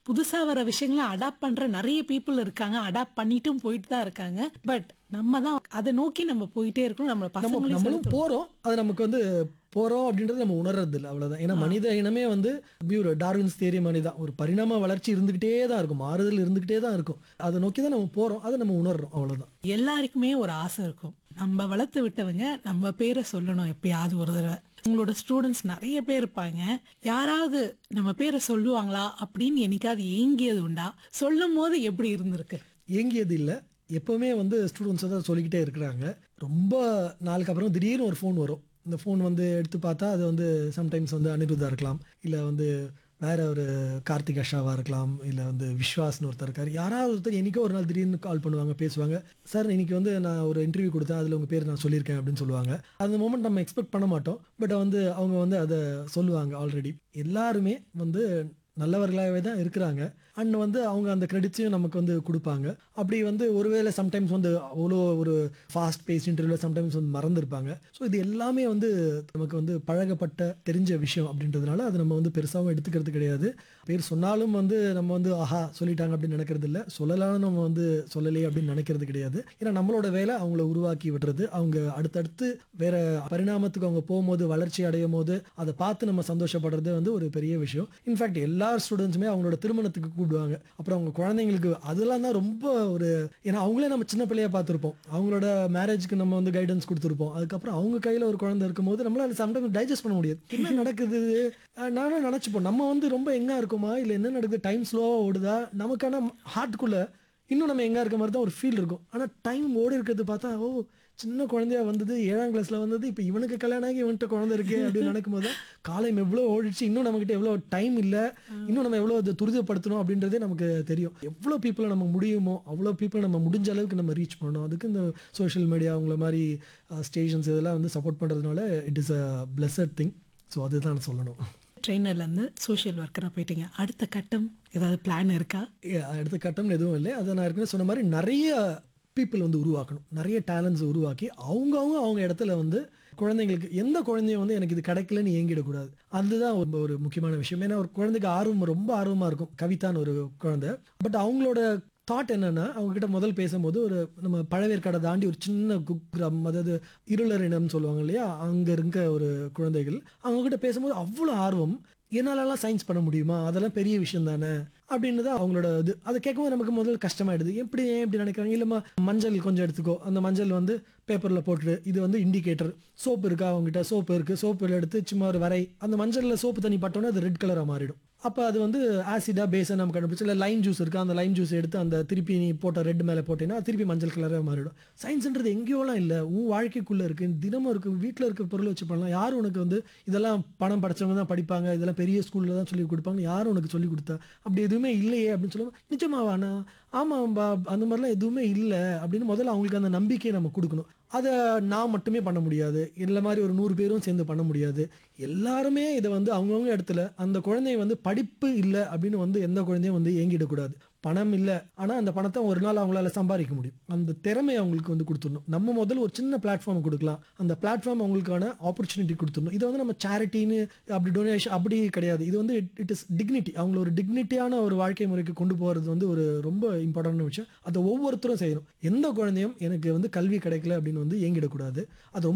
புதுசா வர விஷயங்களை அடாப்ட் பண்ற நிறைய பீப்புள் இருக்காங்க அடாப்ட் பண்ணிட்டும் போயிட்டு தான் இருக்காங்க பட் நம்ம தான் அதை நோக்கி நம்ம போயிட்டே இருக்கணும் நம்ம நம்ம பசங்களையும் நம்மளும் செலுத்தணும். போறோம் அது நமக்கு வந்து போறோம் அப்படின்றது நம்ம உணர்றது இல்லை அவ்வளவுதான் ஏன்னா மனித இனமே வந்து இப்படி ஒரு டார்வின்ஸ் தேரிய மாதிரி தான் ஒரு பரிணாம வளர்ச்சி இருந்துகிட்டே தான் இருக்கும் மாறுதல் இருந்துகிட்டே தான் இருக்கும் அதை நோக்கி தான் நம்ம போறோம் அதை நம்ம உணர்றோம் அவ்வளவுதான் எல்லாருக்குமே ஒரு ஆசை இருக்கும் நம்ம வளர்த்து விட்டவங்க நம்ம பேரை சொல்லணும் எப்பயாவது ஒரு தடவை உங்களோட ஸ்டூடெண்ட்ஸ் நிறைய பேர் இருப்பாங்க யாராவது நம்ம பேரை சொல்லுவாங்களா அப்படின்னு என்னைக்காவது ஏங்கியது உண்டா சொல்லும் போது எப்படி இருந்திருக்கு ஏங்கியது இல்லை எப்பவுமே வந்து ஸ்டூடெண்ட்ஸ் தான் சொல்லிக்கிட்டே இருக்கிறாங்க ரொம்ப நாளுக்கு அப்புறம் திடீர்னு ஒரு ஃபோன் வரும் இந்த ஃபோன் வந்து எடுத்து பார்த்தா அது வந்து சம்டைம்ஸ் வந்து அனிருத்தா இருக்கலாம் இல்லை வந்து வேற ஒரு கார்த்திக் அஷாவா இருக்கலாம் இல்லை வந்து விஸ்வாஸ்னு ஒருத்தர் இருக்கார் யாராவது ஒருத்தர் என்னைக்கோ ஒரு நாள் திடீர்னு கால் பண்ணுவாங்க பேசுவாங்க சார் இன்னைக்கு வந்து நான் ஒரு இன்டர்வியூ கொடுத்தேன் அதில் உங்கள் பேர் நான் சொல்லியிருக்கேன் அப்படின்னு சொல்லுவாங்க அந்த மொமெண்ட் நம்ம எக்ஸ்பெக்ட் பண்ண மாட்டோம் பட் வந்து அவங்க வந்து அதை சொல்லுவாங்க ஆல்ரெடி எல்லாருமே வந்து நல்லவர்களாகவே தான் இருக்கிறாங்க அண்ட் வந்து அவங்க அந்த கிரெடிட்ஸையும் நமக்கு வந்து கொடுப்பாங்க அப்படி வந்து ஒருவேளை சம்டைம்ஸ் வந்து அவ்வளோ ஒரு ஃபாஸ்ட் பேஸ் இன்டர்வியூவில் சம்டைம்ஸ் வந்து மறந்துருப்பாங்க ஸோ இது எல்லாமே வந்து நமக்கு வந்து பழகப்பட்ட தெரிஞ்ச விஷயம் அப்படின்றதுனால அது நம்ம வந்து பெருசாகவும் எடுத்துக்கிறது கிடையாது பேர் சொன்னாலும் வந்து நம்ம வந்து ஆஹா சொல்லிட்டாங்க அப்படின்னு நினைக்கிறது இல்லை சொல்லலாம்னு நம்ம வந்து சொல்லலையே அப்படின்னு நினைக்கிறது கிடையாது ஏன்னா நம்மளோட வேலை அவங்கள உருவாக்கி விடுறது அவங்க அடுத்தடுத்து வேற பரிணாமத்துக்கு அவங்க போகும்போது வளர்ச்சி அடையும் போது அதை பார்த்து நம்ம சந்தோஷப்படுறது வந்து ஒரு பெரிய விஷயம் இன்ஃபேக்ட் எல்லா ஸ்டூடெண்ட்ஸுமே அவங்களோட திருமணத்துக்கு கூப்பிடுவாங்க அப்புறம் அவங்க குழந்தைங்களுக்கு அதெல்லாம் தான் ரொம்ப ஒரு ஏன்னா அவங்களே நம்ம சின்ன பிள்ளையா பார்த்துருப்போம் அவங்களோட மேரேஜ்க்கு நம்ம வந்து கைடன்ஸ் கொடுத்துருப்போம் அதுக்கப்புறம் அவங்க கையில் ஒரு குழந்தை இருக்கும்போது நம்மளால சம்டைம்ஸ் டைஜஸ்ட் பண்ண முடியாது என்ன நடக்குது அஹ் நானும் நினச்சிப்போம் நம்ம வந்து ரொம்ப எங்கா இருக்குமா இல்லை என்ன நடக்குது டைம் ஸ்லோவாக ஓடுதா நமக்கான ஹார்ட்டுக்குள்ள இன்னும் நம்ம எங்கே இருக்க மாதிரி தான் ஒரு ஃபீல் இருக்கும் ஆனால் டைம் ஓடி இருக்கிறது பார்த்தா ஓ சின்ன குழந்தையா வந்தது ஏழாம் கிளாஸ்ல வந்தது இப்போ இவனுக்கு கல்யாணம் ஆகி இவன்கிட்ட குழந்தை இருக்கே அப்படின்னு நினைக்கும் போது காலம் எவ்வளோ ஓடிச்சு இன்னும் நம்மகிட்ட எவ்வளோ டைம் இல்லை இன்னும் நம்ம எவ்வளோ அதை துரிதப்படுத்தணும் அப்படின்றதே நமக்கு தெரியும் எவ்வளோ பீப்புளை நம்ம முடியுமோ அவ்வளோ பீப்புளை நம்ம முடிஞ்ச அளவுக்கு நம்ம ரீச் பண்ணணும் அதுக்கு இந்த சோஷியல் மீடியா அவங்கள மாதிரி ஸ்டேஷன்ஸ் இதெல்லாம் வந்து சப்போர்ட் பண்ணுறதுனால it is a blessed thing so அதுதான் நான் சொல்லணும் ட்ரெயினர்ல இருந்து சோஷியல் ஒர்க்கரா போயிட்டீங்க அடுத்த கட்டம் ஏதாவது பிளான் இருக்கா ஏ, அடுத்த கட்டம் எதுவும் இல்லை அதை நான் ஏற்கனவே சொன்ன மாதிரி நிறைய பீப்புள் வந்து உருவாக்கணும் நிறைய டேலண்ட்ஸ் உருவாக்கி அவங்கவுங்க அவங்க இடத்துல வந்து குழந்தைங்களுக்கு எந்த குழந்தையும் வந்து எனக்கு இது கிடைக்கலன்னு ஏங்கிடக்கூடாது அதுதான் ஒரு ஒரு முக்கியமான விஷயம் ஏன்னா ஒரு குழந்தைக்கு ஆர்வம் ரொம்ப ஆர்வமாக இருக்கும் கவிதான்னு ஒரு குழந்தை பட் அவங்களோட தாட் என்னன்னா அவங்க கிட்ட முதல் பேசும்போது ஒரு நம்ம பழவேற்காடை தாண்டி ஒரு சின்ன குக்கிராமம் அதாவது இருளர் இனம் சொல்லுவாங்க இல்லையா அங்க இருக்க ஒரு குழந்தைகள் அவங்க கிட்ட பேசும்போது அவ்வளோ ஆர்வம் என்னாலலாம் சயின்ஸ் பண்ண முடியுமா அதெல்லாம் பெரிய விஷயம் தானே அப்படின்னு தான் அவங்களோட இது அதை கேட்கும்போது நமக்கு முதல்ல கஷ்டமாயிடுது எப்படி ஏன் இப்படி நினைக்கிறாங்க இல்லைம்மா மஞ்சள் கொஞ்சம் எடுத்துக்கோ அந்த மஞ்சள் வந்து பேப்பரில் போட்டுரு இது வந்து இண்டிகேட்டர் சோப்பு இருக்கா அவங்ககிட்ட சோப்பு இருக்குது சோப்பு எடுத்து சும்மா ஒரு வரை அந்த மஞ்சளில் சோப்பு தண்ணி பட்டோன்னே அது ரெட் கலராக மாறிடும் அப்போ அது வந்து ஆசிடா பேஸை நம்ம கண்டுபிடிச்சு இல்லை லைம் ஜூஸ் இருக்கா அந்த லைம் ஜூஸ் எடுத்து அந்த திருப்பி நீ போட்ட ரெட் மேலே போட்டீங்கன்னா திருப்பி மஞ்சள் கலராக மாறிடும் சயின்ஸ்ன்றது எங்கேயோலாம் இல்லை உன் வாழ்க்கைக்குள்ளே இருக்குது தினமும் இருக்கு வீட்டில் இருக்கிற பொருளை வச்சு பண்ணலாம் யார் உனக்கு வந்து இதெல்லாம் பணம் படிச்சவங்க தான் படிப்பாங்க இதெல்லாம் பெரிய ஸ்கூலில் தான் சொல்லி கொடுப்பாங்க யாரும் உனக்கு சொல்லி கொடுத்தா அப்படி எதுவுமே இல்லையே அப்படின்னு சொல்லுவோம் நிஜமாவானா ஆமாம்பா அந்த மாதிரிலாம் எதுவுமே இல்லை அப்படின்னு முதல்ல அவங்களுக்கு அந்த நம்பிக்கையை நம்ம கொடுக்கணும் அதை நான் மட்டுமே பண்ண முடியாது இல்லை மாதிரி ஒரு நூறு பேரும் சேர்ந்து பண்ண முடியாது எல்லாருமே இதை வந்து அவங்கவுங்க இடத்துல அந்த குழந்தைய வந்து படிப்பு இல்லை அப்படின்னு வந்து எந்த குழந்தையும் வந்து ஏங்கிடக்கூடாது பணம் இல்லை ஆனால் அந்த பணத்தை ஒரு நாள் அவங்களால சம்பாதிக்க முடியும் அந்த திறமையை அவங்களுக்கு வந்து கொடுத்துடணும் நம்ம முதல்ல ஒரு சின்ன பிளாட்ஃபார்ம் கொடுக்கலாம் அந்த பிளாட்ஃபார்ம் அவங்களுக்கான ஆப்பர்ச்சுனிட்டி கொடுத்துடணும் இதை வந்து நம்ம சேரிட்டின்னு அப்படி டொனேஷன் அப்படி கிடையாது இது வந்து இட் இஸ் டிக்னிட்டி அவங்கள ஒரு டிக்னிட்டியான ஒரு வாழ்க்கை முறைக்கு கொண்டு போகிறது வந்து ஒரு ரொம்ப இம்பார்ட்டன்ட் விஷயம் அதை ஒவ்வொருத்தரும் செய்யணும் எந்த குழந்தையும் எனக்கு வந்து கல்வி கிடைக்கல அப்படின்னு வந்து ஏங்கிடக்கூடாது அது ரொம்ப